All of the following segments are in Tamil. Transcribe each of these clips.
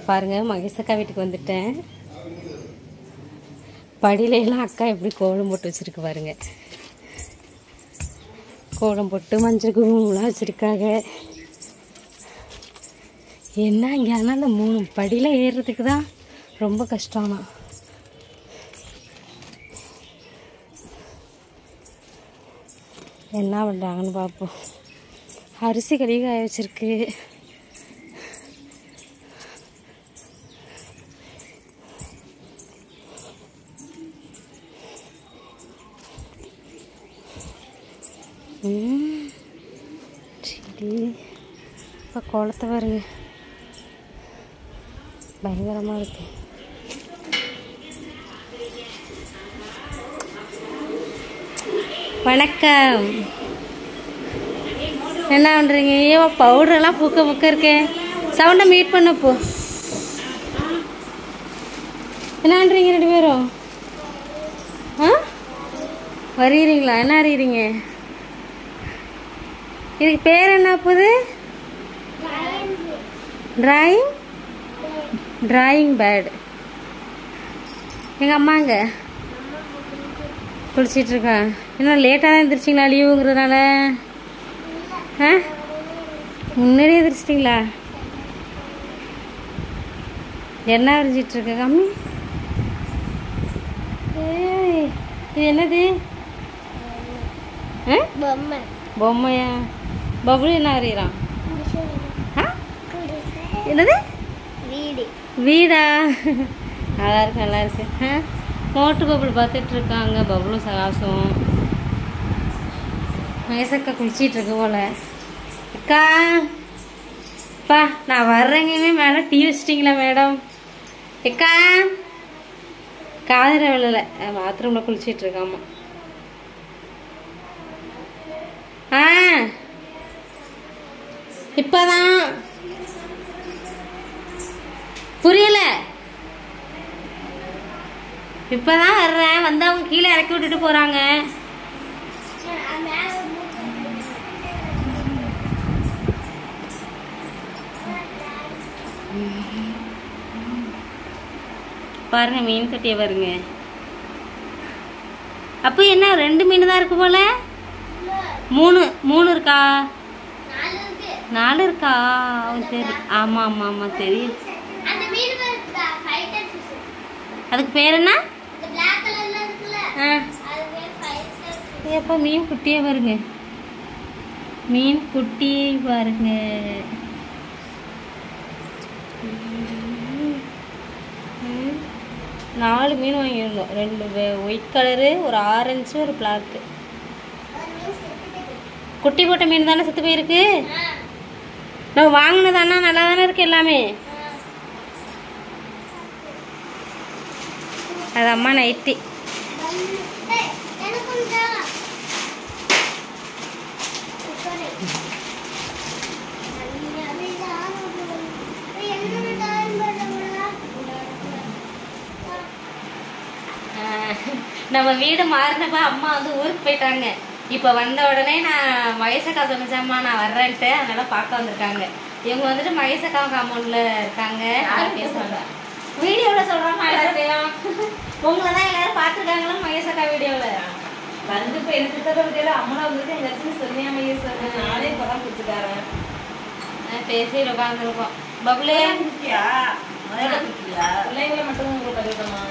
பாருங்க மகேஷக்கா வீட்டுக்கு வந்துட்டேன் படியில எல்லாம் அக்கா எப்படி கோலம் போட்டு வச்சிருக்கு பாருங்க கோலம் போட்டு மஞ்சள் குங்குமம்லாம் வச்சிருக்காங்க என்ன இங்கே ஆனால் அந்த மூணு படியில் ஏறுறதுக்கு தான் ரொம்ப கஷ்டம்னா என்ன பண்ணுறாங்கன்னு பார்ப்போம் அரிசி கழுவி காய வச்சிருக்கு ம், சரி இப்போ குளத்தை பாருங்க பயங்கரமாக இருக்கு வணக்கம் என்ன பண்ணுறீங்க ஐயோ பவுடரெல்லாம் புக்க புக்க இருக்கே சவுண்டை மீட் பண்ண போ என்ன பண்ணுறீங்க ரெண்டு பேரும் ஆ வருகிறீங்களா என்ன அறிகிறீங்க இதுக்கு பேர் என்ன போகுது டிராயிங் டிராயிங் பேட் எங்கள் அம்மாங்க குளிச்சிட்டு இருக்கா என்ன லேட்டாக தான் எழுந்திரிச்சிங்களா லீவுங்கிறதுனால ஆ முன்னாடியே எழுந்திரிச்சிட்டிங்களா என்ன வரைஞ்சிட்டு இருக்க கம்மி ஏய் இது என்னது ஆ பொம்மை பொம்மையா பபுளு என்ன வரைகிறான் ஆ என்னது வீடு வீடா நல்லா இருக்கு நல்லா இருக்கு ஆ மோட்டு பபுள் பார்த்துட்டு இருக்காங்க பபுளும் சகாசம் மகேசக்கா குளிச்சிட்டு இருக்கு போல அக்கா பா நான் வர்றேங்கயுமே மேடம் டீ வச்சிட்டிங்களா மேடம் அக்கா காதிர விழல பாத்ரூமில் குளிச்சிட்டு இருக்காமா ஆ இப்பதான் புரியல இப்பதான் வர்றேன் வந்து அவங்க கீழே இறக்கி விட்டுட்டு போறாங்க பாருங்க மீன் தொட்டியை பாருங்க அப்போ என்ன ரெண்டு மீன் தான் இருக்கு போல மூணு மூணு இருக்கா நாலு இருக்கா அவன் தெரியும் ஆமா ஆமா ஆமா தெரியும் அந்த மீன் ஃபைட்டர் ஃபிஷ் அதுக்கு பேர் என்ன இந்த Black கலர்ல இருக்குல்ல ஆ அது பேர் ஃபைட்டர் ஃபிஷ் எப்போ மீன் குட்டியே பாருங்க மீன் குட்டி பாருங்க ம். நாலு மீன் வாங்கியிருந்தோம் ரெண்டு ஒயிட் கலரு ஒரு ஆரஞ்சு ஒரு பிளாக்கு குட்டி போட்ட மீன் தானே செத்து போயிருக்கு நம்ம வாங்கினதானா நல்லா தானே இருக்கு எல்லாமே அது அம்மா நைட்டி எனக்கு கொஞ்சம் ஆஹ் நம்ம வீடு மாறினப்ப அம்மா வந்து ஊருக்கு போயிட்டாங்க இப்போ வந்த உடனே நான் மகேசக்கா சொன்னச்சாம்மா நான் வர்றேன்ட்டு அதனால பார்க்க வந்திருக்காங்க இவங்க வந்துட்டு மகேசக்கா காம்பவுண்ட்ல இருக்காங்க அதான் பேசுவாங்க வீடியோவில் சொல்கிறாங்க எல்லாத்தையும் உங்களை தான் எல்லாரும் பார்த்துருக்காங்களா மகேசக்கா வீடியோவில் வந்து இப்ப எனக்கு தர பத்தியில அம்மனா வந்துட்டு எங்க அച്ഛന് சொன்னியா மையஸ் நானே இப்பதான் குடிச்சுக்காரன் பேசி உட்காந்துருக்கோம் பப்ளே குட்டியா முதல்ல குட்டியா பிள்ளைங்களை மட்டும் உங்களுக்கு பதிவிட்டோமா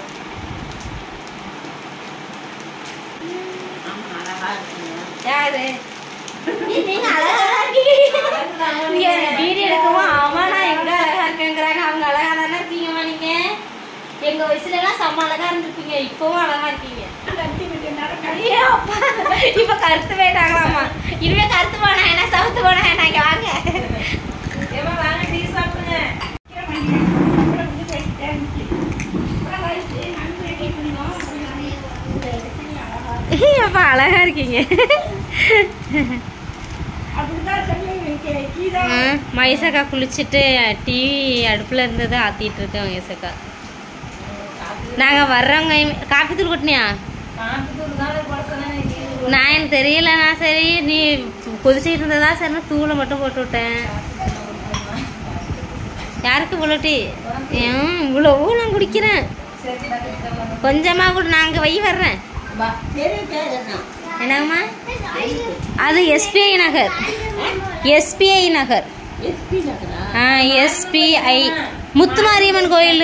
ஆமா அழகா இருக்கீங்க யாரு நீங்க அழகா இருக்கீங்க வீடியோ எடுக்கவும் ஆமா நான் எங்க அழகா இருக்கேங்கிறாங்க அவங்க அழகா தானே இருக்கீங்கம்மா நீங்க எங்க வயசுல எல்லாம் செம்ம அழகா இருந்திருப்பீங்க இப்பவும் அழகா இருக்கீங்க ஐயோ, அப்பா. இப்ப கருத்து போயிட்டாங்களாமா இனிமே கருத்து போனா என்ன சவுத்து போனா என்ன இங்க வாங்க ஏமா வாங்க டீ சாப்பிடுங்க அப்பா அழகா இருக்கீங்க ம், மகேசக்கா குளிச்சுட்டு டீ அடுப்புல இருந்ததை ஆத்திட்டு இருக்கேன் மகேசக்கா நாங்க வர்றவங்க இனிமே- காப்பி தூள் கொட்டினியா காட்டுத்தூள் தானே போட சொன்னேன் நான் எனக்கு தெரியலண்ணா சரி நீ கொதிச்சிட்டு இருந்ததா சரி தூளை மட்டும் போட்டு விட்டேன் யாருக்கு இவ்வளோ டீ ஏன் இவ்வளோ நான் குடிக்கிறேன் சரி நான் கிட்ட வரேன். கொஞ்சமாக கூட நான் அங்கே வை வர்றேன் வா. என்னங்கம்மா அது எஸ்பிஐ நகர் எஸ்பிஐ நகர் ஆ எஸ்பிஐ முத்துமாரியம்மன் கோயில்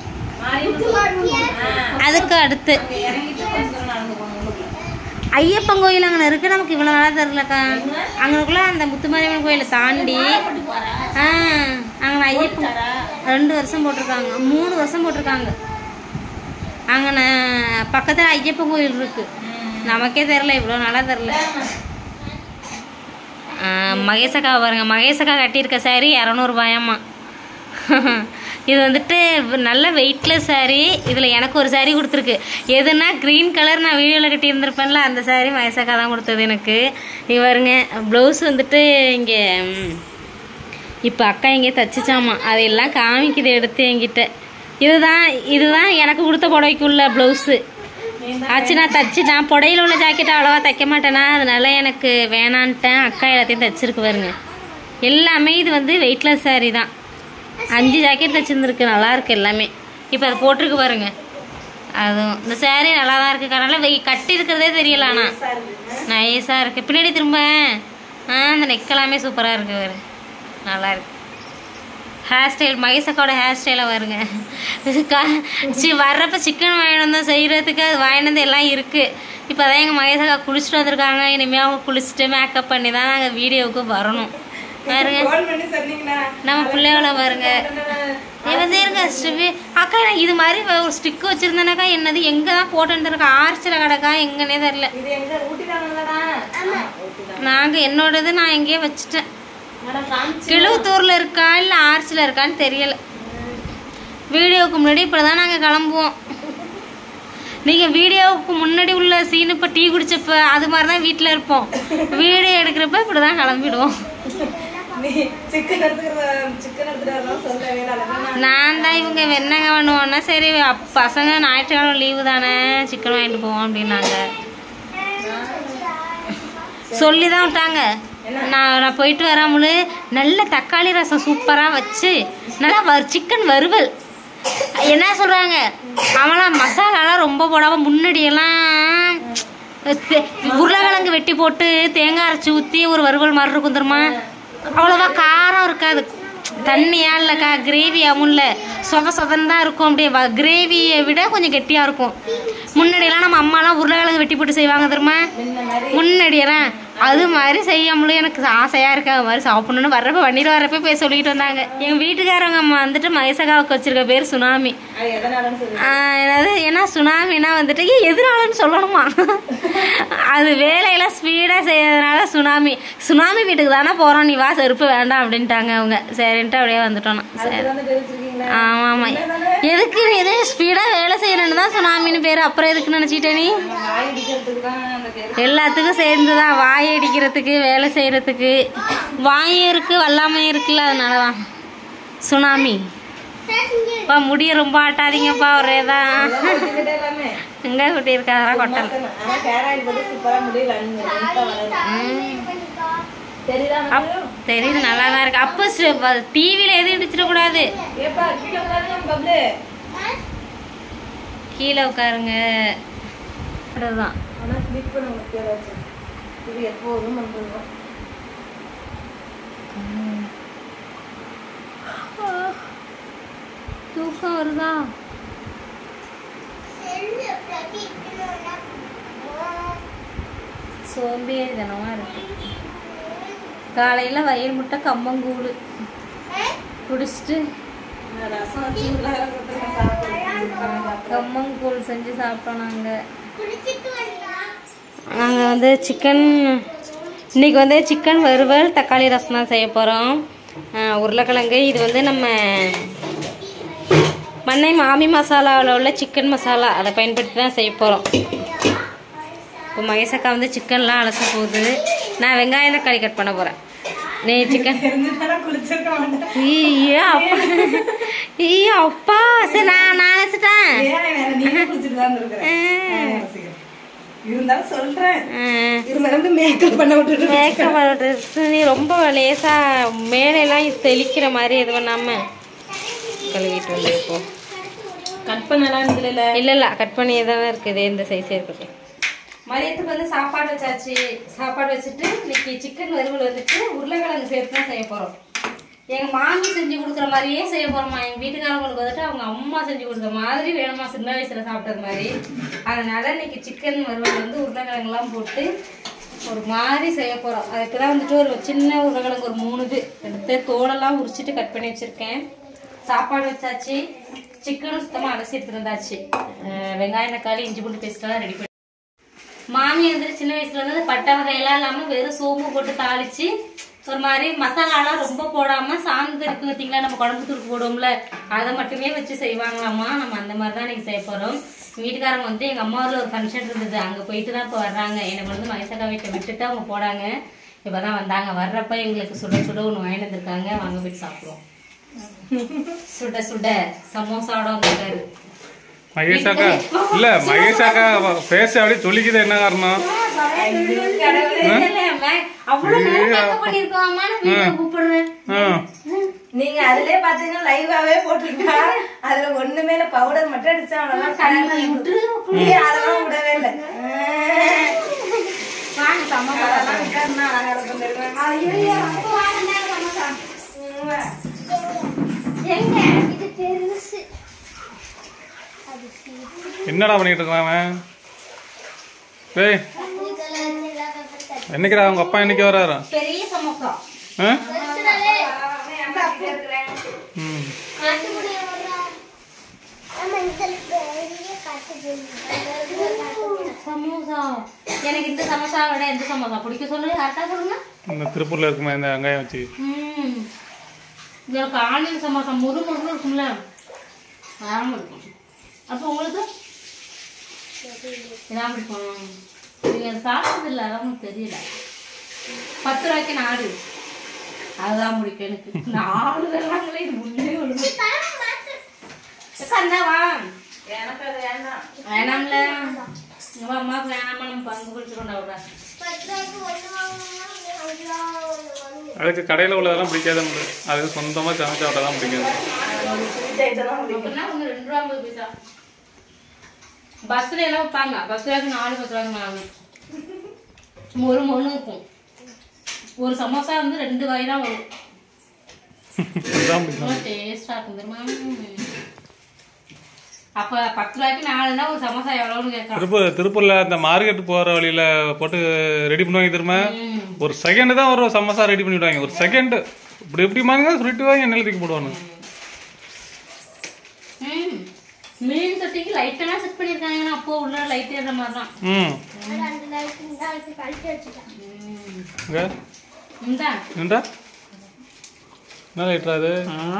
அதுக்கு அடுத்து அங்க இறங்கிட்டு கொஞ்ச தூரம் நடந்து போகணும் உள்ளுக்குள்ள. ஐயப்பன் கோயில் அங்கே இருக்கு நமக்கு இவ்வளோ நாளாக தெரிலக்கா அங்கனுக்குள்ள அந்த முத்துமாரியம்மன் கோயிலை தாண்டி ஆ அங்கே ஐயப்பன் ரெண்டு வருஷம் போட்டிருக்காங்க மூணு வருஷம் போட்டிருக்காங்க அங்கே பக்கத்தில் ஐயப்பன் கோயில் இருக்கு நமக்கே தெரில இவ்வளோ நாளாக தெரில மகேசக்கா பாருங்க மகேசக்கா கட்டியிருக்க saree இரநூறுபாயாம்மா இது வந்துட்டு நல்ல வெயிட்லெஸ் saree இதில் எனக்கு ஒரு saree கொடுத்துருக்கு எதுனா க்ரீன் கலர் நான் வீடியோவில் கட்டியிருந்திருப்பேன்ல அந்த saree மகேசக்கா தான் கொடுத்தது எனக்கு இது பாருங்க ப்ளவுஸ் வந்துட்டு இங்கே இப்போ அக்கா எங்கேயே தச்சுச்சாமா அதையெல்லாம் காமிக்குது எடுத்து என்கிட்ட இதுதான் இதுதான் எனக்கு கொடுத்த புடவைக்குள்ள ப்ளவுஸு ஆச்சு நான் தச்சுட்டேன் புடையில உள்ள ஜாக்கெட் அவ்வளோவா தைக்க மாட்டேனா அதனால எனக்கு வேணான்ட்டேன் அக்கா எல்லாத்தையும் தச்சிருக்கு பாருங்க எல்லாமே இது வந்து வெயிட்லெஸ் saree தான் அஞ்சு ஜாக்கெட் தச்சிருந்துருக்கு நல்லா இருக்கு எல்லாமே இப்போ அது போட்டிருக்கு பாருங்க அதுவும் இந்த saree நல்லா தான் இருக்கு அதனால வெய் கட்டி இருக்கிறதே தெரியல ஆனால் நைஸாக இருக்கு பின்னாடி திரும்ப ஆ அந்த நெக்கெல்லாமே சூப்பராக இருக்கு பாரு நல்லா இருக்கு ஹேர் ஸ்டைல் மகேசக்காவோட ஹேர் ஸ்டைலை வருங்க க- சி வர்றப்ப சிக்கன் வாங்கிட்டு வந்தோம் செய்கிறதுக்கு அது வாங்கிட்டு வந்து எல்லாம் இருக்குது இப்போ தான் எங்கள் மகேசக்கா குளிச்சுட்டு வந்திருக்காங்க இனிமேல் அவங்க குளிச்சுட்டு மேக்கப் பண்ணி தான் நாங்கள் வீடியோவுக்கு வரணும் பாருங்க ஃபோன் பண்ணி சொன்னீங்களா நம்ம பிள்ளைகள பாருங்க நீ வந்து இருங்க ஸ்டிவி அக்கா நான் இது மாதிரி ஒரு ஸ்டிக் வச்சிருந்தேனாக்கா என்னது எங்கே தான் போட்டு இருக்கா ஆர்ச்சில் கிடக்கா எங்கன்னே தெரில இது எங்க ஊட்டிதாங்களா ஊட்டிதான் நாங்கள் என்னோடது நான் எங்கேயோ வச்சுட்டேன் மேடம் காமிச்சு கிழுவத்தூரில் இருக்கா இல்லை ஆர்ச்சில் இருக்கான்னு தெரியல வீடியோவுக்கு முன்னாடி இப்படி தான் நாங்கள் கிளம்புவோம் நீங்கள் வீடியோவுக்கு முன்னாடி உள்ள சீன் இப்போ டீ குடிச்சப்ப அது மாதிரி தான் வீட்டில் இருப்போம் வீடியோ எடுக்கிறப்ப இப்படி தான் கிளம்பிடுவோம் நீ சிக்கன் எடுத்துக்கிற சிக்கன் எடுத்துக்கிறதா சொல்ல வேணாம் நான் தான் இவங்க என்னங்க பண்ணுவோன்னா சரி அப்- பசங்க ஞாயிற்றுக்கிழமை லீவு தானே சிக்கன் வாங்கிட்டு போவோம் அப்படின்னாங்க சொல்லி தான் விட்டாங்க நான் நான் போயிட்டு வராமலு நல்ல தக்காளி ரசம் சூப்பராக வச்சு நல்லா வர் சிக்கன் வறுவல் என்ன சொல்கிறாங்க அவன்லாம் மசாலாலாம் ரொம்ப போடாமல் முன்னாடியெல்லாம் தே- உருளைக்கிழங்கு வெட்டி போட்டு தேங்காய் அரைச்சி ஊற்றி ஒரு வறுவல் மாதிரி இருக்கும் தெரியுமா அவ்வளோவா காரம் இருக்காது தண்ணியா இல்லைக்கா கிரேவியாகவும் இல்லை சொத சொதன்னு தான் இருக்கும் அப்படியே வ கிரேவியை விட கொஞ்சம் கெட்டியாக இருக்கும் முன்னாடியெல்லாம் நம்ம அம்மாலாம் உருளைக்கிழங்கு வெட்டி போட்டு செய்வாங்க தெரியுமா இந்த மாதிரி முன்னாடியெல்லாம் அது மாதிரி செய்யாமலும் எனக்கு ஆசையாக இருக்கு அது மாதிரி சாப்பிடணும்னு வர்றப்ப வண்டியில் வர்றப்ப போய் சொல்லிட்டு வந்தாங்க எங்கள் வீட்டுக்காரங்க அம்மா வந்துட்டு மகேசகாவுக்கு வச்சிருக்க பேர் சுனாமி அது எதனாலன்னு சொல்லி ஆஹ் என்னது ஏன்னா சுனாமினா வந்துட்டு ஏய், எதனாலன்னு சொல்லணுமா அது வேலையெல்லாம் ஸ்பீடாக செய்யறதுனால சுனாமி சுனாமி வீட்டுக்கு தானே போகிறோம் நீ வா செருப்பு வேண்டாம் அப்படின்ட்டாங்க அவங்க சரின்ட்டு அப்படியே வந்துட்டோம் நான். சரி அதுக்கு வந்து தெரிவிச்சிருக்கீங்களா ஆமாம் ஆமாம் எதுக்கு நீ எது ஸ்பீடாக வேலை செய்யணுன்னு தான் சுனாமின்னு பேர் அப்புறம் எதுக்கு நினச்சிட்ட நீ வாய் அடிக்கிறதுக்கு தான் அந்த பேர் எல்லாத்துக்கும் சேர்ந்து தான் வாய் அடிக்கிறதுக்கு வேலை செய்கிறதுக்கு வாயும் இருக்குது வல்லாமையும் இருக்குல்ல அதனால தான் சுனாமி அப்பா முடிய ரொம்ப ஆட்டாதீங்கப்பா ஒரே தான் வச்சுக்கிட்டே எல்லாமே எங்கே குட்டி இருக்காதா கொட்டல் ஆனா ஹேர் ஆயில் போட்டு சூப்பரா முடியல தெரியுதா அப் தெரியுது நல்லா தான் இருக்கு அப்போ டிவியில் எதுவும் இடிச்சிடக்கூடாது ஏப்பா கீழே உட்காருங்க பப்ளு கீழே உட்காருங்க அதுதான் ஆனா கிளிக் பண்ண உங்களுக்கு ஏதாச்சும் இது எப்போதும் பண்றது தூக்கம் வருதா சோம்பேறி தினமா இருக்கு காலையில் வயிறு முட்டை கம்மங்கூழ் குடிச்சிட்டு ரசம் வச்சு உள்ளார கொடுத்துருங்க சாப்பிட்டு கம்மங்கூழ் செஞ்சு சாப்பிட்டோம் நாங்கள் நாங்கள் வந்து சிக்கன் இன்னைக்கு வந்து சிக்கன் வறுவல் தக்காளி ரசம் தான் செய்ய போகிறோம் உருளைக்கிழங்கு இது வந்து நம்ம மண்ணை மாமி மசாலாவில் உள்ள சிக்கன் மசாலா அதை பயன்படுத்தி தான் செய்ய போகிறோம் இப்போ மகேசக்கா வந்து சிக்கன்லாம் அலச போகுது நான் வெங்காயம் தக்காளி கட் பண்ண போகிறேன் நீ சிக்கன் தெரிஞ்சுதான் குளிச்சிருக்க மாட்டேன் ஐயோ அப்பா ஐயோ அப்பா சரி நான் நான் அலசிட்டேன் ஏன் வேற நீங்க குளிச்சிட்டு தான் இருக்கிறேன் இருந்தாலும் சொல்றேன் இருந்தாலும் மேக்கப் பண்ண விட்டுட்டு மேக்கப் நீ ரொம்ப லேசா மேலெல்லாம் தெளிக்கிற மாதிரி இது பண்ணாம கழுவிட்டு வந்து இப்போ கட் பண்ணலாம் இதுல இல்ல இல்லை இல்லை கட் பண்ணியே தானே இருக்குது இந்த சைஸே இருக்கட்டும் மதியத்துக்கு வந்து சாப்பாடு வச்சாச்சு சாப்பாடு வச்சுட்டு இன்னைக்கு சிக்கன் வறுவல் வந்துட்டு உருளைக்கிழங்கு சேர்த்து தான் செய்ய போறோம் எங்க மாமி செஞ்சு கொடுக்குற மாதிரியே செய்ய போறோமா எங்க வீட்டுக்காரங்களுக்கு வந்துட்டு அவங்க அம்மா செஞ்சு கொடுத்த மாதிரி வேணுமா சின்ன வயசுல சாப்பிட்டது மாதிரி அதனால இன்னைக்கு சிக்கன் வறுவல் வந்து உருளைக்கிழங்குலாம் போட்டு ஒரு மாதிரி செய்ய போறோம் அதுக்கு தான் வந்துட்டு ஒரு சின்ன உருளைக்கிழங்கு ஒரு மூணு இது எடுத்து தோலெல்லாம் உரிச்சிட்டு கட் பண்ணி வச்சிருக்கேன் சாப்பாடு வச்சாச்சு சிக்கனும் சுத்தமாக அலசி எடுத்துட்டு வந்தாச்சு அஹ் வெங்காயம் தக்காளி இஞ்சி பூண்டு பேஸ்ட்லாம் ரெடி பண்ணி மாமி வந்துட்டு சின்ன வயசுல வந்து அந்த பட்டை வகையெல்லாம் இல்லாம வெறும் சோம்பு போட்டு தாளிச்சு ஒரு மாதிரி மசாலாலாம் ரொம்ப போடாம சாந்து இருக்கு பார்த்தீங்களா நம்ம குழம்பு தூக்கு போடுவோம்ல அதை மட்டுமே வச்சு செய்வாங்களாமா நம்ம அந்த மாதிரி தான் இன்னைக்கு செய்ய போறோம் வீட்டுக்காரங்க வந்து எங்க அம்மா ஊர்ல ஒரு ஃபங்க்ஷன் இருந்தது அங்க போயிட்டு தான் இப்போ வர்றாங்க எனக்கு வந்து மகேசக்கா வீட்டை விட்டுட்டு அவங்க போனாங்க இப்பதான் வந்தாங்க வர்றப்ப எங்களுக்கு சுட சுட ஒன்று வாங்கிட்டு வந்திருக்காங்க வாங்க போயிட்டு சாப்பிடுவோம் சுட சுட சமோசாவோட வந்திருக்காரு மகேஷாக்கா இல்ல மகேஷாக்கா பேச அப்படியே சொல்லிக்குது என்ன காரணம் அவ்வளவு நேரம் மேக்கப் பண்ணிருக்கோம்மா நான் வீட்டுக்கு கூப்பிடுறேன் ஆ. நீங்க அதுலயே பாத்தீங்கன்னா லைவாவே போட்டிருக்கா அதுல ஒண்ணுமே இல்ல பவுடர் மட்டும் அடிச்சா அவ்வளவுதான் கண்ணை விட்டு நீ அதெல்லாம் விடவே இல்ல வாங்க சமோசா அதெல்லாம் விட்டாருன்னா அழகா இருக்கும் தெரியுமா? ஐயையோ, அப்ப வாங்கினா சமோசா. உம். எங்க இது பெருசு அது சீக்கிரம் என்னடா பண்ணிட்டு இருக்கான் அவன் டேய் என்னைக்குடா அவங்க அப்பா என்னைக்கு வராரு பெரிய சமோசா ஆ? பெருசுடாலே அம்மா அப்படியே இருக்கிறேன். ம். காட்டு முடிய வர்றா ஆமா இந்த பெரிய காட்டு போய் சமோசா எனக்கு இந்த சமோசா விட எந்த சமோசா பிடிக்கும் சொல்லுங்க கரெக்டா சொல்லுங்க இந்த திருப்பூர்ல இருக்குமா இந்த வெங்காயம் வச்சு ம் எனக்கு ஆனியன் சமோசா முறு முருன்னு இருக்கும்ல ஆமாம் இருக்கும் அப்போ உங்களுக்கு இதான் பிடிக்கும் நீங்கள் சாப்பிட்டது இல்லை அதான் உங்களுக்கு தெரியல பத்து ரூபாய்க்கு நாடு அதுதான் பிடிக்கும் எனக்கு நாலு தருவாங்களே இது முன்னே ஒன்று சந்தா வா எனக்கு அது வேண்டாம் வேணாம்ல உங்க அம்மாவுக்கு வேணாமா நம்ம பங்கு பிடிச்சிருந்தா விட பத்ராக்கு ஒண்ணு வாங்கணும்னா அஞ்சு ரூபா ஒண்ணு வாங்கணும் அதுக்கு கடையில் உள்ளதெல்லாம் பிடிக்காது நம்மளுக்கு அதுக்கு சொந்தமாக சமைச்சு சாப்பிட்டா தான் பிடிக்காது ஸ்வீட் ஐட்டம் தான் பிடிக்கும் அப்படின்னா ஒன்று ரெண்டு ரூபா ஐம்பது பைசா பஸ்ஸில் எல்லாம் வைப்பாங்க பஸ்ஸில் நாலு பத்து ரூபாய்க்கு நாலு ஒரு மொழு இருக்கும் ஒரு சமோசா வந்து ரெண்டு வாய் தான் வரும் இதுதான் பிடிக்கும் ரொம்ப டேஸ்டாக இருக்கும் தெரியுமா அப்போ பத்து ரூபாய்க்கு நாலுனா ஒரு சமோசா எவ்வளோன்னு கேட்கலாம் திருப்பூர் திருப்பூர்ல அந்த மார்க்கெட் போற வழியில போட்டு ரெடி பண்ணுவாங்க தெரியுமா ஒரு செகண்ட் தான் ஒரு சமோசா ரெடி பண்ணிவிடுவாங்க ஒரு செகண்ட் இப்படி எப்படி மாங்க சுருட்டு வாங்கி எண்ணெயில் தூக்கி போடுவாங்க ம் மீன் தொட்டிக்கு லைட்டெல்லாம் செட் பண்ணியிருக்காங்கன்னா அப்போ உள்ள லைட் ஏறுற மாதிரி தான் ம் அது அந்த நாளைக்கு இந்த நாளைக்கு கழட்டி வச்சுட்டான் இங்க இந்தா என்னடா என்ன லைட்ரா அது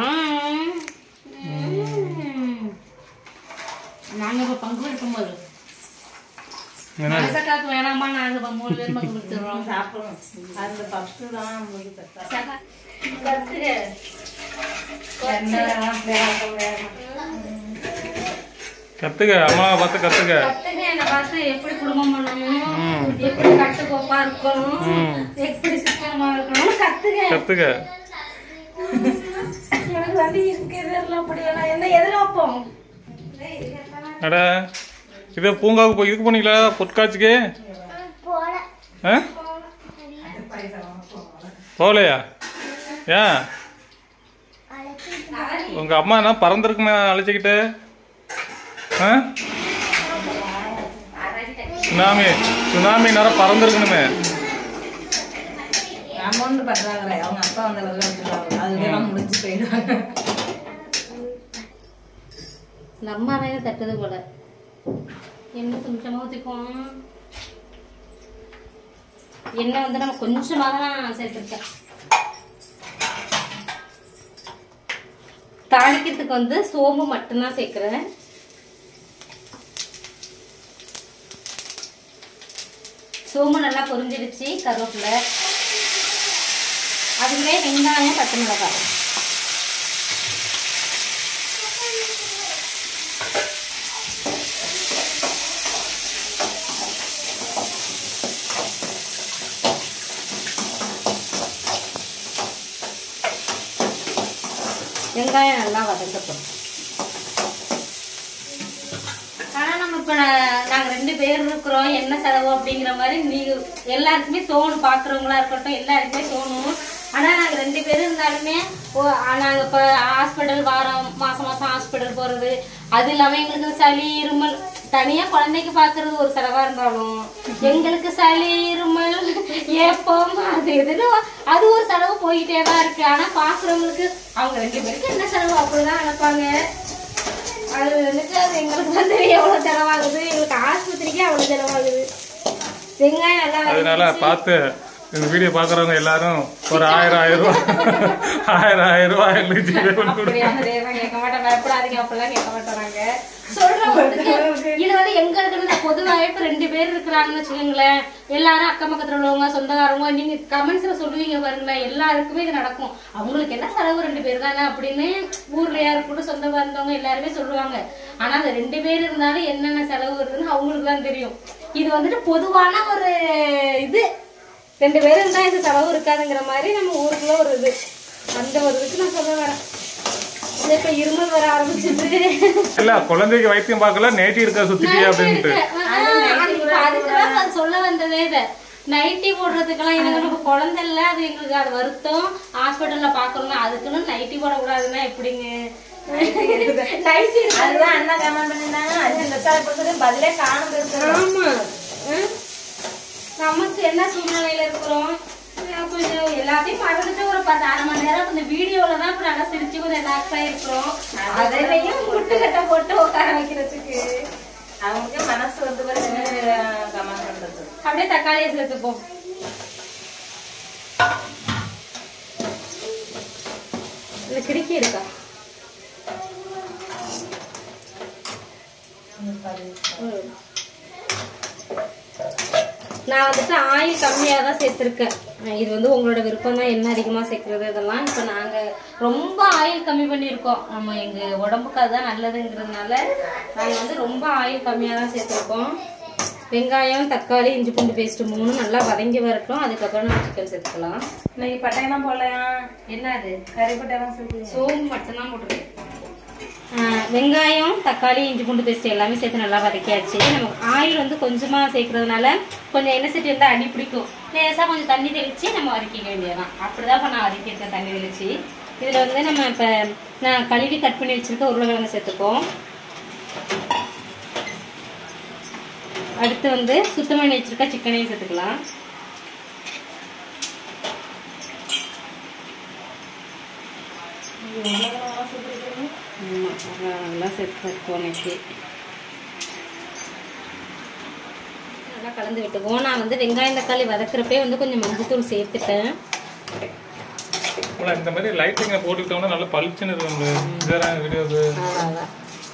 நாங்க இப்ப பங்கு எடுக்கும்போது என்ன மனசக்காக்கு வேணாமா நாங்க இப்ப மூணு பேர் பங்கு கொடுத்துடுறோம் சாப்பிடும் அந்த பப்ஸ் தான் நம்மளுக்கு செட்டா கத்துக்க எண்ணெய்லாம் வேகம் வேகம். கத்துக்க அம்மாவை பார்த்து கத்துக்க கத்துக்க என்னை பார்த்து எப்படி குடும்பம் பண்ணணும் ம். எப்படி கட்டுக்கோப்பா இருக்கணும் ம். எப்படி சிக்கனமா இருக்கணும் கத்துக்க கத்துக்க எனக்கு வந்து இருக்கிறதுல அப்படி வேணாம் என்ன எதுல வைப்போம் அடா இது பூங்காவுக்கு போய் இதுக்கு போனீங்களா பொற்காட்சிக்கு போல ஆ போகலையா ஏன் அழைச்சி உங்க அம்மா என்ன பறந்துருக்குமே அழைச்சிக்கிட்டு ஆ சுனாமி சுனாமி நேரம் பறந்துருக்கணுமே அமௌண்ட் பண்றாங்களே அவங்க அப்பா வந்த அளவுக்கு வச்சுருவாங்க அதுக்கெல்லாம் முடிஞ்சு போயிடுவாங்க நம்ம அறையில தட்டுது போல என்ன கொஞ்சமா ஊத்திக்குவோம் எண்ணெய் வந்து நம்ம கொஞ்சமாக தான் சேர்த்துருக்கேன் தாளிக்கிறதுக்கு வந்து சோம்பு மட்டும்தான் சேர்க்குறேன் சோம்பு நல்லா பொரிஞ்சிடுச்சு கருவேப்பிலை அதுவே வெங்காயம் பச்சை மிளகாய் வெங்காயம் நல்லா வதங்கட்டும் ஆனா நம்ம இப்ப நாங்க ரெண்டு பேர் இருக்கிறோம் என்ன செலவு அப்படிங்கிற மாதிரி நீங்க எல்லாருக்குமே தோணும் பாக்குறவங்களா இருக்கட்டும் எல்லாருக்குமே தோணும் ஆனா நாங்க ரெண்டு பேரும் இருந்தாலுமே ஓ, ஆ, நாங்க இப்ப ஹாஸ்பிட்டல் வாரம் மாசம் மாசம் ஹாஸ்பிட்டல் போறது அது இல்லாம எங்களுக்கு சளி இருமல் தனியா குழந்தைக்கு பாக்குறது ஒரு செலவா இருந்தாலும் எங்களுக்கு சளி இருமல் ஏப்பம் அது இதுன்னு அது ஒரு செலவு போயிட்டே தான் இருக்கு ஆனா பாக்குறவங்களுக்கு அவங்க ரெண்டு பேருக்கு என்ன செலவு அப்படிதான் நினைப்பாங்க அது வந்துட்டு அது எங்களுக்கு தான் தெரியும் எவ்வளவு செலவாகுது எங்களுக்கு ஆஸ்பத்திரிக்கே அவ்வளவு செலவாகுது வெங்காயம் நல்லா அதனால பார்த்து இந்த வீடியோ பாக்குறவங்க எல்லாரும் ஒரு ஆயிரம் ஆயிரம் ரூபாய் ஆயிரம் ஆயிரம் ரூபாய் எங்களுக்கு ஜிபே பண்ணி கொடு. அப்படியா அதேதான் கேட்க மாட்டேன் பயப்படாதீங்க அப்படிலாம் கேட்க மாட்டாங்க சொல்றவங்களுக்கு இது வந்து எங்களுக்கு நான் பொதுவாகவே இப்ப ரெண்டு பேர் இருக்கிறாங்கன்னு வச்சுக்கோங்களேன் எல்லாரும் அக்கம் பக்கத்துல உள்ளவங்க சொந்தக்காரவங்க நீங்க கமெண்ட்ஸ்ல சொல்லுவீங்க பாருங்களேன் எல்லாருக்குமே இது நடக்கும் அவங்களுக்கு என்ன செலவு ரெண்டு பேர் தானே அப்படின்னு ஊர்ல யாரு கூட சொந்த வந்தவங்க எல்லாருமே சொல்லுவாங்க ஆனா அந்த ரெண்டு பேர் இருந்தாலும் என்னென்ன செலவு வருதுன்னு அவங்களுக்கு தான் தெரியும் இது வந்துட்டு பொதுவான ஒரு இது ரெண்டு பேரும் இருந்தா இது செலவு இருக்காதுங்கிற மாதிரி நம்ம ஊருக்குள்ள ஒரு இது அந்த ஒரு இதுக்கு நான் சொல்ல வரேன் இது இப்ப இருமல் வர ஆரம்பிச்சிட்டு இல்ல குழந்தைக்கு வைத்தியம் பார்க்கல நேட்டி இருக்க சுத்திட்டியா அப்படின்ட்டு அதுக்குதான் நான் சொல்ல வந்ததே இத நைட்டி போடுறதுக்கெல்லாம் இது நம்ம குழந்தை இல்ல அது எங்களுக்கு அது வருத்தம் ஹாஸ்பிட்டல்ல பாக்கணும் அதுக்குன்னு நைட்டி போடக்கூடாதுன்னா எப்படிங்க நைட்டி அதுதான் அண்ணா கமெண்ட் பண்ணிருந்தாங்க அஞ்சு லட்சம் கொடுத்தது பதிலே காணும் இருக்கு ஆமா ம்? நமக்கு என்ன சூழ்நிலையில இருக்கிறோம் அஹ் கொஞ்சம் எல்லாத்தையும் மறந்துட்டு ஒரு பத்து அரை மணி நேரம் இந்த வீடியோல தான் இப்ப நல்லா சிரிச்சு கொஞ்சம் ரிலாக்ஸ் ஆயிருக்கிறோம் அதையும் முட்டுக்கட்டை போட்டு உட்கார வைக்கிறதுக்கு அவங்களுக்கு மனசு வந்து கமெண்ட் பண்றது அப்படியே தக்காளியை சேர்த்துப்போம் இந்த கிடுக்கி இருக்கா ம். நான் வந்துட்டு ஆயில் கம்மியாக தான் சேர்த்துருக்கேன் அஹ் இது வந்து உங்களோட விருப்பம் தான் என்ன அதிகமாக சேர்க்குறது இதெல்லாம் இப்போ நாங்கள் ரொம்ப ஆயில் கம்மி பண்ணியிருக்கோம் நம்ம எங்கள் உடம்புக்கு அதுதான் நல்லதுங்கிறதுனால நாங்கள் வந்து ரொம்ப ஆயில் கம்மியாக தான் சேர்த்துருக்கோம் வெங்காயம் தக்காளி இஞ்சி பூண்டு பேஸ்ட் மூணு நல்லா வதங்கி வரட்டும் அதுக்கப்புறம் நம்ம சிக்கன் சேர்த்துக்கலாம் இன்னைக்கு பட்டையெல்லாம் போடலையா என்ன அது கறி பட்டையெல்லாம் சேர்த்து சோம்பு மட்டும்தான் போட்டிருக்கேன் ஆஹ் வெங்காயம் தக்காளி இஞ்சி பூண்டு பேஸ்ட் எல்லாமே சேர்த்து நல்லா வதக்கியாச்சு நம்ம ஆயில் வந்து கொஞ்சமாக சேர்க்கறதுனால கொஞ்சம் எண்ணெய் சட்டி இருந்தால் அடி பிடிக்கும் லேசாக கொஞ்சம் தண்ணி தெளித்து நம்ம வதக்கிக்க வேண்டியதுதான் அப்படிதான் இப்போ நான் வதக்கியிருக்கேன் தண்ணி தெளித்து இதில் வந்து நம்ம இப்போ நான் கழுவி கட் பண்ணி வச்சிருக்க உருளைக்கிழங்கு சேர்த்துப்போம் அடுத்து வந்து சுத்தம் பண்ணி வச்சிருக்க சிக்கனையும் சேர்த்துக்கலாம் ஆமா, அதெல்லாம் சேர்த்து வைப்போம் இன்னைக்கு நல்லா கலந்து விட்டுக்குவோம் நான் வந்து வெங்காயம் தக்காளி வதக்குறப்பே வந்து கொஞ்சம் மஞ்சத்தூள் சேர்த்துட்டேன் ஆனா இந்த மாதிரி லைட்டிங்க போட்டுக்கிட்டோம்னா நல்லா பளிச்சுன்னு இருக்கும் இதெல்லாம் வீடியோக்கு அவ்வளோதான்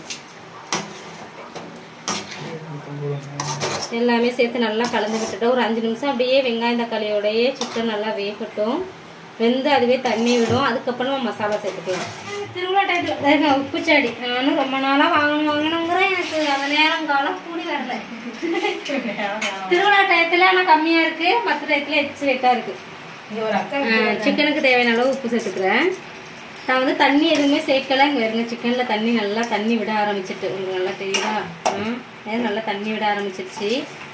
எல்லாமே சேர்த்து நல்லா கலந்து விட்டுட்டு ஒரு அஞ்சு நிமிஷம் அப்படியே வெங்காயம் தக்காளியோடயே சிக்கன் நல்லா வேகட்டும் வெந்து அதுவே தண்ணி விடும் அதுக்கப்புறம் நம்ம மசாலா சேர்த்துக்கலாம் திருவிழா டயத்தில் உப்புச்சாடி நானும் ரொம்ப நாளாக வாங்கணும் வாங்கணுங்கிறேன் எனக்கு அந்த நேரம் காலம் கூடி வரல திருவிழா டயத்தில் ஆனால் கம்மியாக இருக்கு மற்ற டயத்தில் எச்சு ரேட்டாக இருக்கு இங்க ஒரு அக்கா சிக்கனுக்கு தேவையான அளவு உப்பு சேர்த்துக்கிறேன் நான் வந்து தண்ணி எதுவுமே சேர்க்கல இங்கே இருங்க சிக்கனில் தண்ணி நல்லா தண்ணி விட ஆரம்பிச்சிட்டு உங்களுக்கு நல்லா தெரியுதா ம் ஏன் நல்லா தண்ணி விட ஆரம்பிச்சிருச்சு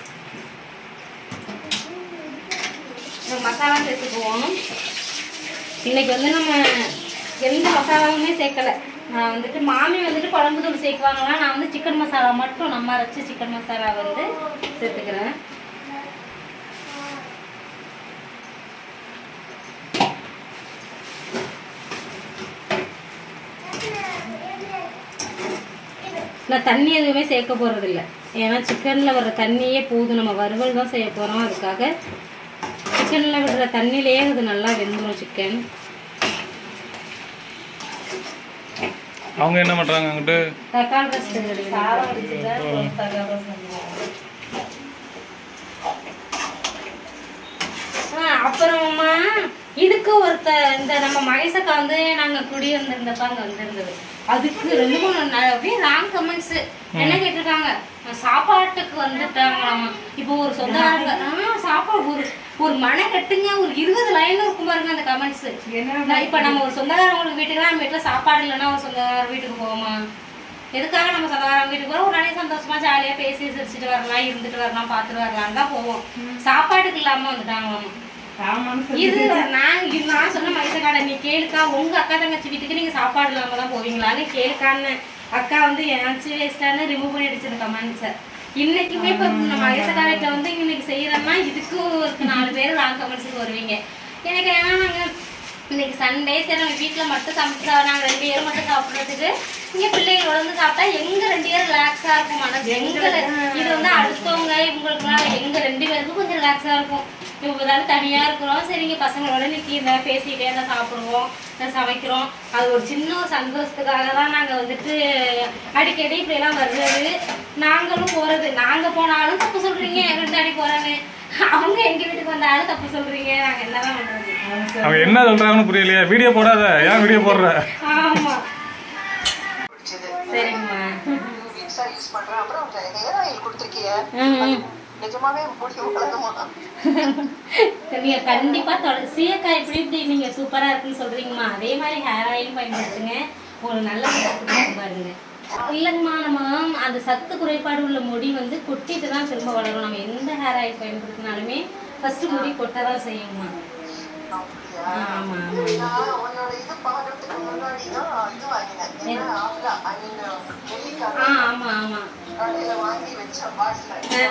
நம்ம மசாலா சேர்த்துக்குவோம் இன்னைக்கு வந்து நம்ம எந்த மசாலாவுமே சேர்க்கல நான் வந்துட்டு மாமி வந்துட்டு குழம்பு தூள் சேர்க்குவாங்களா நான் வந்து சிக்கன் மசாலா மட்டும் நம்ம அரைச்சி சிக்கன் மசாலா வந்து சேர்த்துக்கிறேன் நான் தண்ணி எதுவுமே சேர்க்க போறது இல்ல ஏன்னா சிக்கன்ல வர்ற தண்ணியே போதும் நம்ம வறுவல் தான் செய்ய போறோம் அதுக்காக சிக்கன்ல விடுற தண்ணியிலேயே அது நல்லா வெந்துடும் சிக்கன் அவங்க என்ன பண்றாங்க அங்கிட்டு தக்காளி ரசம் சாதம் வச்சுட்டு தகவல் ஆ, அப்புறமா இதுக்கு ஒருத்த இந்த நம்ம மகேசக்கா வந்து நாங்க குடி வந்திருந்தப்ப அங்க வந்திருந்தது அதுக்கு ரெண்டு மூணு ந- அப்படியே ராங் கமெண்ட்ஸ் என்ன கேட்டிருக்காங்க சாப்பாட்டுக்கு வந்துட்டாங்களாமா இப்போ ஒரு சொந்தக்காரங்க ஆ சாப்பாடு ஒரு ஒரு மன கட்டுங்க ஒரு இருபது லைன் இருக்கும் பாருங்க அந்த கமெண்ட்ஸ் நான் இப்ப நம்ம ஒரு சொந்தக்காரங்களுக்கு வீட்டுக்கு நம்ம வீட்டுல சாப்பாடு இல்லைன்னா ஒரு சொந்தக்கார வீட்டுக்கு போவோமா எதுக்காக நம்ம சொந்தக்காரங்க வீட்டுக்கு போறோம் உடனே சந்தோஷமா ஜாலியா பேசி சிரிச்சுட்டு வரலாம் இருந்துட்டு வரலாம் பார்த்துட்டு வரலாம் தான் போவோம் சாப்பாட்டுக்கு இல்லாம வந்துட்டாங்க இது நான் இது நான் சொன்ன மனுஷக்கார நீ கேளுக்கா உங்க அக்கா தங்கச்சி வீட்டுக்கு நீங்க சாப்பாடு இல்லாம தான் போவீங்களான்னு கேளுக்கான்னு அக்கா வந்து ஏதாச்சும் வேஸ்டான்னு ரிமூவ் பண்ணி அடிச்சிருக்க கமெண்ட்ஸை இன்னைக்குமே இப்போ நம்ம மகேசக்கா வீட்டில் வந்து இன்னைக்கு செய்யறோம்னா இதுக்கும் ஒரு நாலு பேர் ராங் கமெண்ட்ஸுக்கு வருவீங்க எனக்கு ஏன்னா நாங்கள் இன்னைக்கு சண்டே சரி நம்ம வீட்டில் மட்டும் சமைச்சா நாங்கள் ரெண்டு பேரும் மட்டும் சாப்பிட்றதுக்கு இங்கே பிள்ளைகளோட வந்து சாப்பிட்டா எங்க ரெண்டு பேரும் ரிலாக்ஸாக இருக்கும் மனசு எங்களை இது வந்து அடுத்தவங்க இவங்களுக்குலாம் எங்க ரெண்டு பேருக்கும் கொஞ்சம் ரிலாக்ஸாக இருக்கும் இப்போ தானே தனியாக இருக்கிறோம் சரி இங்கே பசங்களோட நிற்கி இந்த பேசிக்கிட்டே தான் சாப்பிடுவோம் தான் சமைக்கிறோம் அது ஒரு சின்ன ஒரு சந்தோஷத்துக்காக தான் நாங்கள் வந்துட்டு அடிக்கடி இப்படியெல்லாம் வர்றது நாங்களும் போகிறது நாங்கள் போனாலும் தப்பு சொல்கிறீங்க ரெண்டு அடி போகிறேன்னு அவங்க எங்கள் வீட்டுக்கு வந்தாலும் தப்பு சொல்கிறீங்க நாங்கள் என்னதான் பண்ணுறது அவன் என்ன சொல்றாங்கன்னு புரியலையா வீடியோ போடாத ஏன் வீடியோ போடுற ஆமா பிடிச்சது சரிங்கம்மா விக்ஸா யூஸ் பண்றேன் அப்புறம் ஹேர் ஆயில் கொடுத்துருக்கிய ம், ம். நிஜமாவே முடி வளருமா நீங்க கண்டிப்பா தொட சீயக்காய் இப்படி இப்படி நீங்க சூப்பரா இருக்குன்னு சொல்றீங்கம்மா அதே மாதிரி ஹேர் ஆயிலும் பயன்படுத்துங்க உங்களுக்கு நல்ல ரிசல்ட் கிடைக்கும் பாருங்க இல்லைங்கம்மா நம்ம அந்த சத்து குறைபாடு உள்ள முடி வந்து கொட்டிட்டு தான் திரும்ப வளரும் நம்ம எந்த ஹேர் ஆயில் பயன்படுத்தினாலுமே ஃபர்ஸ்ட் முடி கொட்ட தான் செய்யுங்கம்மா அப்படியா ஆமா ஆமா நான் உன்னோட இது பாக்குறதுக்கு முன்னாடி தான் இது வாங்கினேன் ஏன்னா ஆம்லா ஐ மீன் ஆ நெல்லிக்காய் ஆமா ஆமா கடையில வாங்கி வச்ச பாட்டில்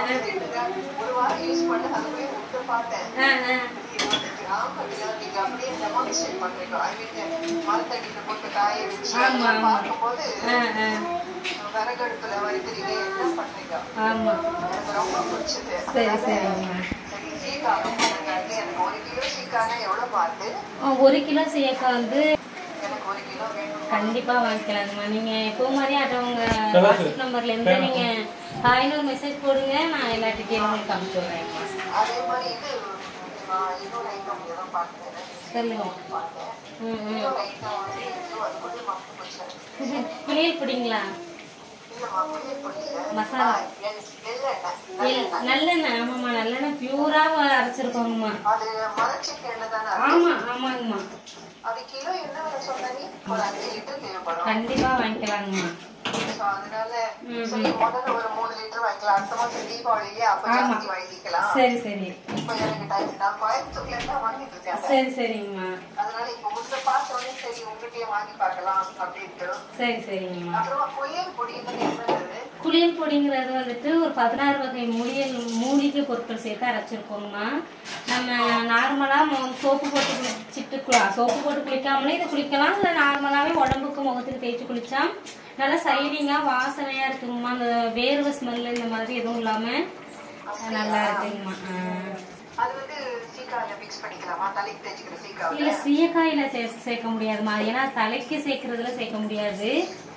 ஒரு வாரம் யூஸ் பண்ணி அதை போய் விட்டு பார்த்தேன் ஆ ஆ இருபது கிராம் அப்படின்னா நீங்க அப்படியே டெமான்ஸ்ட்ரேட் பண்றீங்க ஐ மீன் மரத்தடியில போட்டு காய வச்சு ஆமா, அதெல்லாம் ஆமா. பார்க்கும்போது ஆ ஆ விறகடுப்புல வறுக்கிறீங்க என்ன பண்றீங்க ஆமா எனக்கு ரொம்ப பிடிச்சது சரி சரிங்கம்மா சரி சீக்கா ரொம்ப நல்லாருக்கு எனக்கு ஒரு கிலோ சீக்கானா எவ்வளவு பார்த்து ஆ, ஒரு கிலோ சீயக்காய் வந்து எனக்கு ஒரு கிலோ வேணும் கண்டிப்பா வாங்கிக்கலாங்கம்மா நீங்க எப்போ மாதிரி அதவங்க வாட்ஸ்அப் நம்பர்ல இருந்து நீங்க ஹாய்னு ஒரு மெசேஜ் போடுங்க நான் எல்லா டீட்டெயிலும் உங்களுக்கு அனுப்பிச்சு விடுறேன்மா அதே மாதிரி இது நான் இன்னொரு ஐட்டம் ஏதோ பார்த்தேன் சொல்லுங்க பார்த்தேன் ம் ம் இன்னொரு ஐட்டம் வந்து இது அது கூட மறந்து போச்சு புளியல் பிடிங்களா இல்லம்மா புளிய பொடியில மசாலா எள்ளெண்ணெய் இல்ல நல்லெண்ணெய் ஆமாம்மா நல்லெண்ணெய் பியூரா அரைச்சிருக்கோங்கம்மா அது மரச்சிக்கு எண்ணெய் தானே ஆமா ஆமாங்கம்மா அது கிலோ என்ன விலை சொன்ன நீ ஒரு அஞ்சு லிட்டர் தேவைப்படும் கண்டிப்பா வாங்கிக்கலாங்கம்மா So, அதனால சரி முதல்ல ஒரு மூணு லிட்டர் வாங்கிக்கலாம் அடுத்த மாசம் தீபாவளியே அப்ப ஆமா. ஜாஸ்தி வாங்கிக்கலாம் சரி சரி இப்ப எனக்கு டைம் நான் கோயம்புத்தூர்ல இருந்தா வாங்கிட்டு இருக்கேன் சரி சரிங்கம்மா அதனால இப்ப உங்களை பார்த்தோன்னே சரி உங்ககிட்டயே வாங்கி பார்க்கலாம் அப்படின்ட்டு சரி சரிங்கம்மா அப்புறமா புயல் பொடின்றது என்னது புளியல் பொடிங்கிறது வந்துட்டு ஒரு பதினாறு வகை மூலியல் மூலிகை பொருட்கள் சேர்த்து அரைச்சிருக்கோங்கம்மா நம்ம நார்மலாக சோப்பு போட்டு குளிச்சுட்டு குளா சோப்பு போட்டு குளிக்காமலே இதை குளிக்கலாம் இல்லை நார்மலாகவே உடம்புக்கு முகத்துக்கு தேய்ச்சி குளிச்சா நல்லா சைடிங்காக வாசனையாக இருக்குங்கம்மா அந்த வேர்வை ஸ்மெல் இந்த மாதிரி எதுவும் இல்லாமல் நல்லா இருக்குங்கம்மா ஆ. அது வந்து சீக்காவில மிக்ஸ் பண்ணிக்கலாமா தலைக்கு தேய்ச்சிக்கிற சீக்காவில இல்ல சீயக்காயில சே சேர்க்க முடியாதுமா ஏன்னா தலைக்கு சேர்க்கறதுல சேர்க்க முடியாது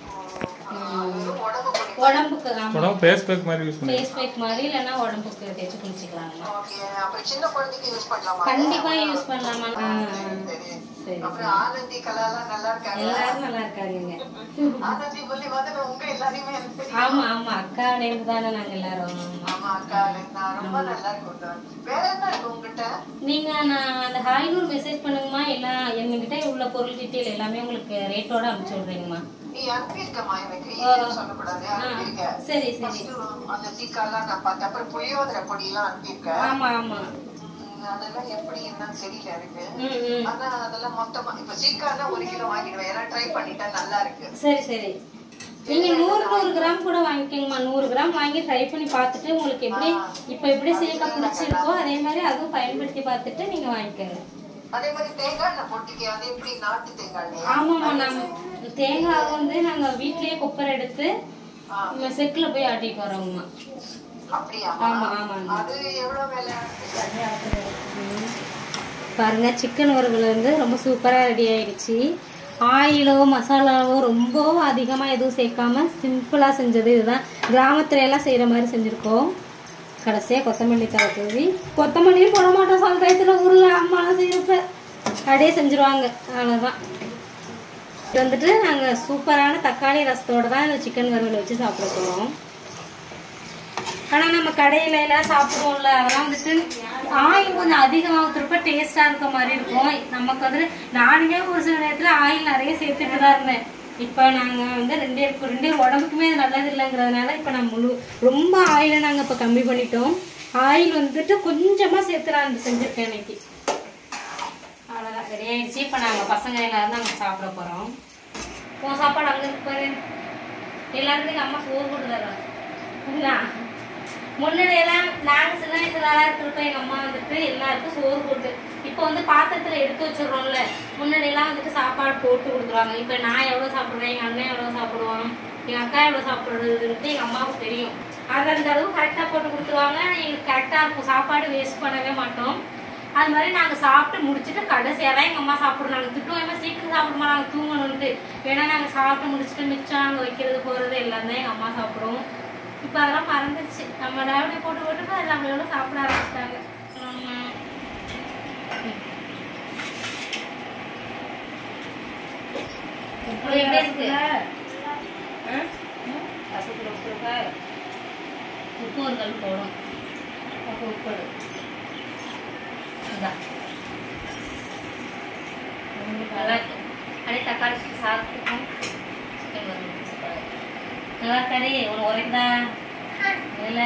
உடம்பு பொடி உடம்புக்கு ஆமா உடம்பு ஃபேஸ் பேக் மாதிரி யூஸ் பண்ணி ஃபேஸ் பேக் மாதிரி இல்லைன்னா உடம்புக்கு தேய்ச்சி குளிச்சுக்கலாமா ஓகே அப்புறம் சின்ன குழந்தைக்கு யூஸ் பண்ணலாமா கண்டிப்பா யூஸ் பண்ணலாமா ஆ, சரி சரி அப்புறம் ஆனந்தி கலாலாம் நல்லா இருக்காங்க எல்லாரும் நல்லா இருக்காங்க ஆனந்தி சொல்லி வந்து உங்க எல்லாரையுமே எனக்கு தெரியும் ஆமா ஆமா அக்கா நேர்ந்து தானே நாங்க எல்லாரும் ஆமா. ஆமா அக்கா நான் ரொம்ப நல்லா இருக்கும் வேற என்ன இருக்கு உங்ககிட்ட நீங்க நான் அந்த ஹாய்னூர் மெசேஜ் பண்ணுங்கம்மா எல்லாம் எங்ககிட்ட உள்ள பொருள் டீட்டெயில் எல்லாமே உங்களுக்கு ரேட்டோட அனுப்பிச்சு விடுறீங்கம்மா நீ அனுப்பியிருக்கமா எனக்கு இல்லைன்னு சொல்லக்கூடாது அனுப்பியிருக்க சரி சரி First அந்த சீக்காலாம் நான் பார்த்தேன் அப்புறம் புளியோதரை பொடி எல்லாம் அனுப்பியிருக்கேன் ஆமா ஆமா உம், அதெல்லாம் எப்படி என்னன்னு தெரியல எனக்கு ம் ம் ஆனா அதெல்லாம் மொத்தமா இப்ப சீக்கானா ஒரு கிலோ வாங்கிடுவேன் ஏன்னா ட்ரை பண்ணிட்டா நல்லா இருக்கு சரி சரி நீங்க நூறு நூறு கிராம் கூட வாங்கிக்கோங்கம்மா நூறு கிராம் வாங்கி ட்ரை பண்ணி பார்த்துட்டு உங்களுக்கு எப்படி இப்போ எப்படி சேர்க்க பிடிச்சிருக்கோ அதே மாதிரி அதுவும் பயன்படுத்தி பார்த்துட்டு நீங்க வாங்கிக்கோங்க அதே மாதிரி தேங்காய் எண்ணெய் போட்டிருக்கே அது எப்படி நாட்டு தேங்காய் எண்ணெயா? ஆமாம்மா நம்ம தேங்காய் வந்து நாங்க வீட்லயே கொப்பரை எடுத்து ஆ. நம்ம செக்குல போய் ஆட்டிட்டு வரோங்கம்மா அப்படியாம்மா ஆமா ஆமாங்க அது எவ்வளவு விலை பாருங்க சிக்கன் வறுவல் வந்து ரொம்ப சூப்பராக ரெடி ஆயிடுச்சு ஆயிலோ மசாலாவோ ரொம்ப அதிகமாக எதுவும் சேர்க்காம சிம்பிளாக செஞ்சது இதுதான் கிராமத்துல எல்லாம் செய்கிற மாதிரி செஞ்சுருக்கோம் கடைசியாக கொத்தமல்லி தலை தூவி கொத்தமல்லியும் போட மாட்டோம் சில டயத்தில் ஊரில் அம்மாலாம் செய்யறப்ப அப்படியே செஞ்சுருவாங்க அவ்வளோதான் இது வந்துட்டு நாங்கள் சூப்பரான தக்காளி ரசத்தோட தான் இந்த சிக்கன் வறுவல் வச்சு சாப்பிட போகிறோம் ஆனால் நம்ம கடையில எல்லாம் சாப்பிடுவோம்ல அதெல்லாம் வந்துட்டு ஆயில் கொஞ்சம் அதிகமாக ஊற்றுறப்ப டேஸ்டா இருக்க மாதிரி இருக்கும் நமக்கு வந்து நானுமே ஒரு சில நேரத்துல ஆயில் நிறைய சேர்த்துட்டு தான் இருந்தேன் இப்போ நாங்கள் வந்து ரெண்டே ரெண்டே உடம்புக்குமே அது நல்லது இல்லைங்கிறதுனால இப்போ நான் முழு ரொம்ப ஆயிலை நாங்கள் இப்போ கம்மி பண்ணிட்டோம் ஆயில் வந்துட்டு கொஞ்சமாக சேர்த்து நான் செஞ்சுருக்கேன் இன்னைக்கு அவ்வளோதான் ரெடி ஆயிடுச்சு இப்போ நாங்கள் பசங்க எல்லாரும் நாங்கள் சாப்பிட போகிறோம் உன் சாப்பாடு அங்கே இருக்கு பாரு எல்லாருக்கும் எங்கள் அம்மா சோறு கொடுத்துறாங்க முன்னாடி எல்லாம் நாங்கள் சின்ன வயசுல இருக்கிறப்ப எங்கள் அம்மா வந்துட்டு எல்லாருக்கும் சோறு போட்டு இப்போ வந்து பாத்திரத்தில் எடுத்து வச்சிடுறோம்ல முன்னாடி எல்லாம் வந்துட்டு சாப்பாடு போட்டு கொடுத்துருவாங்க இப்போ நான் எவ்வளோ சாப்பிடுவேன் எங்கள் அண்ணன் எவ்வளோ சாப்பிடுவான் எங்கள் அக்கா எவ்வளோ சாப்பிடுறதுன்ட்டு எங்கள் அம்மாவுக்கு தெரியும் அது அந்த அளவு கரெக்டாக போட்டு கொடுத்துருவாங்க எங்களுக்கு கரெக்டாக இருக்கும் சாப்பாடு வேஸ்ட் பண்ணவே மாட்டோம் அது மாதிரி நாங்கள் சாப்பிட்டு முடிச்சுட்டு கடைசியாக தான் எங்கள் அம்மா சாப்பிடுவோம் நாங்கள் திட்டுவோம் சீக்கிரம் சாப்பிடுமா நாங்கள் தூங்கணும்ட்டு ஏன்னா நாங்கள் சாப்பிட்டு முடிச்சுட்டு மிச்சம் நாங்கள் வைக்கிறது போகிறது எல்லாம் தான் எங்கள் அம்மா சாப்பிடுவோம் இப்போ அதெல்லாம் மறந்துடுச்சு நம்ம டேவடி போட்டு போட்டு அது நம்மளோட சாப்பிட ஆரம்பிச்சிட்டாங்க உப்பு ஒரு கல் போடும் அப்போ உப்பு இதான் நல்லா இருக்கு அப்படியே தக்காளி சாப்பிட்டுக்கும் சிக்கன் வரும் சூப்பரா இருக்கு. நல்லா இருக்காடி உனக்கு உரைக்குதா இல்லை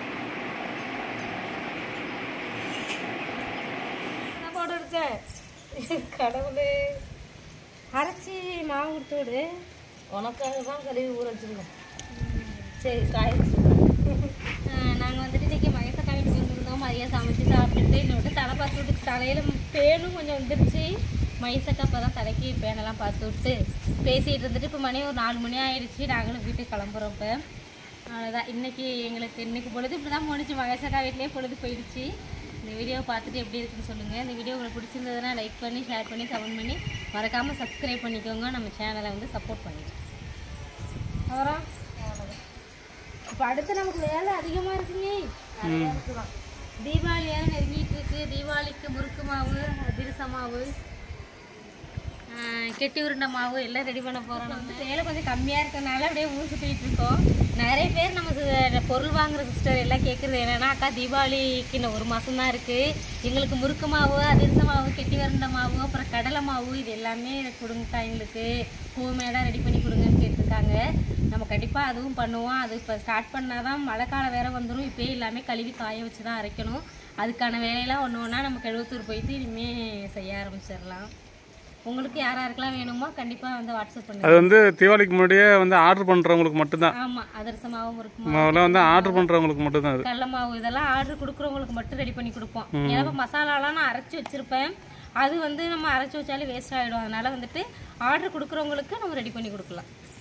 என்ன போட்டு இருக்க கடவுளே அரைச்சி மாவு கொடுத்து விடு உனக்காக தான் கழுவி ஊற வச்சுருக்கோம் சரி காய் நாங்கள் வந்துட்டு இன்றைக்கி மகேசக்கா வீட்டுக்கு வந்திருந்தோம் மதியம் சமைச்சு சாப்பிட்டுட்டு இன்னொரு தலை பார்த்து விட்டு தலையில் பேனும் கொஞ்சம் வந்துருச்சு மைசக்கா அப்போ தான் தலைக்கு பேனெல்லாம் பார்த்து விட்டு பேசிகிட்டு இருந்துட்டு இப்போ மணி ஒரு நாலு மணி ஆயிடுச்சு நாங்களும் வீட்டுக்கு கிளம்புறோம் இப்போ அவ்வளோதான் இன்னைக்கு எங்களுக்கு இன்னைக்கு பொழுது இப்படி தான் முடிச்சு மகேசக்கா வீட்லேயே பொழுது போயிடுச்சு இந்த வீடியோவை பார்த்துட்டு எப்படி இருக்குன்னு சொல்லுங்கள் இந்த வீடியோ உங்களுக்கு பிடிச்சிருந்ததுன்னா லைக் பண்ணி ஷேர் பண்ணி கமெண்ட் பண்ணி மறக்காமல் சப்ஸ்கிரைப் பண்ணிக்கோங்க நம்ம சேனலை வந்து சப்போர்ட் பண்ணிக்கோங்க அப்புறம் இப்போ அடுத்து நமக்கு வேலை அதிகமாக இருக்குங்க நிறையா இருக்குதான் தீபாவளி வேறு நெருங்கிட்டு இருக்கு தீபாவளிக்கு முறுக்கு மாவு அதிரச மாவு ஆஹ் கெட்டி உருண்டை மாவு எல்லாம் ரெடி பண்ண போகிறோம் நம்ம வேலை கொஞ்சம் கம்மியாக இருக்கறனால அப்படியே ஊர் சுற்றிட்டு இருக்கோம் நிறைய பேர் நம்ம சி- பொருள் வாங்குற சிஸ்டர் எல்லாம் கேட்குறது என்னன்னா அக்கா தீபாவளிக்கு இன்னும் ஒரு மாதம் தான் இருக்குது எங்களுக்கு முறுக்கு மாவு அதிரச மாவு கெட்டி உருண்டை மாவு அப்புறம் கடலை மாவு இது எல்லாமே கொடுங்கக்கா எங்களுக்கு ஹோம்மேடாக ரெடி பண்ணி கொடுங்கன்னு கேட்டிருக்காங்க நம்ம கண்டிப்பாக அதுவும் பண்ணுவோம் அது இப்போ ஸ்டார்ட் பண்ணால் தான் மழை காலம் வேற வந்துடும் இப்போயே எல்லாமே கழுவி காய வச்சு தான் அரைக்கணும் அதுக்கான வேலையெல்லாம் ஒன்று ஒன்றா நம்ம கழுவத்தூர் போயிட்டு இனிமேல் செய்ய ஆரம்பிச்சிடலாம் உங்களுக்கு யார் யாருக்கெல்லாம் வேணுமோ கண்டிப்பாக வந்து வாட்ஸ்அப் பண்ணுங்க அது வந்து தீபாவளிக்கு முன்னாடியே வந்து ஆர்டர் பண்றவங்களுக்கு மட்டும்தான் ஆமாம் அதிரசமாகவும் இருக்குமா மாவுலாம் வந்து ஆர்டர் பண்றவங்களுக்கு மட்டும்தான் அது கடல மாவு இதெல்லாம் ஆர்டர் கொடுக்குறவங்களுக்கு மட்டும் ரெடி பண்ணி கொடுப்போம் ஏன்னா இப்போ மசாலாலாம் நான் அரைச்சி வச்சிருப்பேன் அது வந்து நம்ம அரைச்சி வச்சாலே வேஸ்ட் ஆகிடும் அதனால வந்துட்டு ஆர்டர் கொடுக்குறவங்களுக்கு நம்ம ரெடி பண்ணி கொடுக்கலாம்